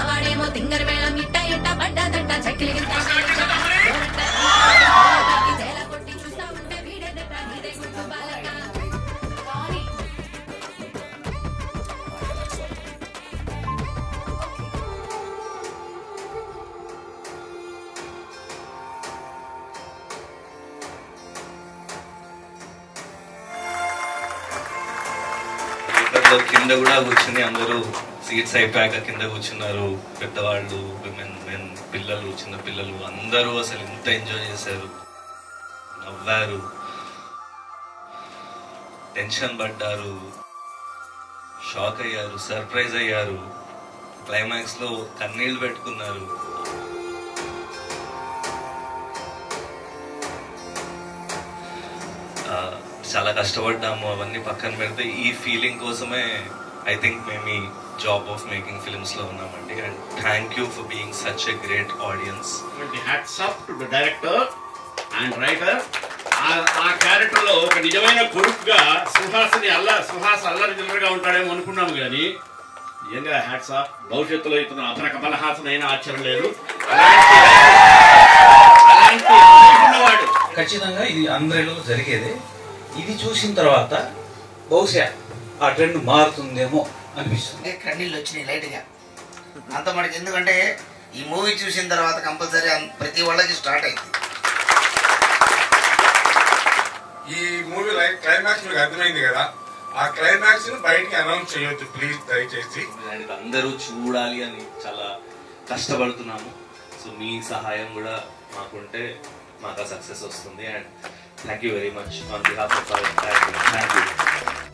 మావాడేమో తింగర మేళం ఇట్ట ఇట్ట పడ్డదట్ట చక్కిలి గింత జైల కొట్టి చూస్తా ఉంటే వీడేదట నీదే గుట్టు బాలట సారీ థియేటర్లో కింద కూడా కూర్చుని అందరూ సీట్స్ అయిపోయాక కింద కూర్చున్నారు పెద్దవాళ్ళు విమెన్ మెన్ పిల్లలు చిన్న పిల్లలు అందరూ అసలు ఇంత ఎంజాయ్ చేశారు నవ్వారు టెన్షన్ పడ్డారు షాక్ అయ్యారు సర్ప్రైజ్ అయ్యారు క్లైమాక్స్ లో కన్నీళ్లు పెట్టుకున్నారు ఆ, చాలా కష్టపడ్డాము అవన్నీ పక్కన పెడితే ఈ ఫీలింగ్ కోసమే ఐ థింక్ మేము ఈ జాబ్ ఆఫ్ మేకింగ్ ఫిల్మ్స్ లో ఉన్నామండి and thank you for being such a great audience hats off to the director and writer ఆ క్యారెక్టర్ లో ఒక నిజమైన కొడుకుగా సుహాస్ని అల్ల సుహాస్ అల్లరి చిల్లరగా ఉంటాడేమో అనుకున్నాము కానీ నిజంగా హ్యాట్స్ ఆఫ్ భవిష్యత్తులో ఇతను అతను కమలహాసన్ అయినా ఆశ్చర్యం లేదు అలాంటి అలాంటి అనుకున్నవాడు ఖచ్చితంగా ఇది అందరిలో జరిగేదే ఇది చూసిన తర్వాత బహుశా ఆ ట్రెండ్ మారుతుందేమో అనిపిస్తుంది అంటే కన్నీళ్ళు వచ్చినాయి లైట్గా అంత మనకి ఎందుకంటే ఈ మూవీ చూసిన తర్వాత కంపల్సరీ ప్రతి వాళ్ళకి స్టార్ట్ అయింది ఈ మూవీ క్లైమాక్స్ మీకు అర్థమైంది కదా ఆ క్లైమాక్స్ ని బయటికి అనౌన్స్ చేయొద్దు ప్లీజ్ దయచేసి అండ్ అందరూ చూడాలి అని చాలా కష్టపడుతున్నాము సో మీ సహాయం కూడా మాకుంటే మాకు సక్సెస్ వస్తుంది and thank you very much on behalf of thank you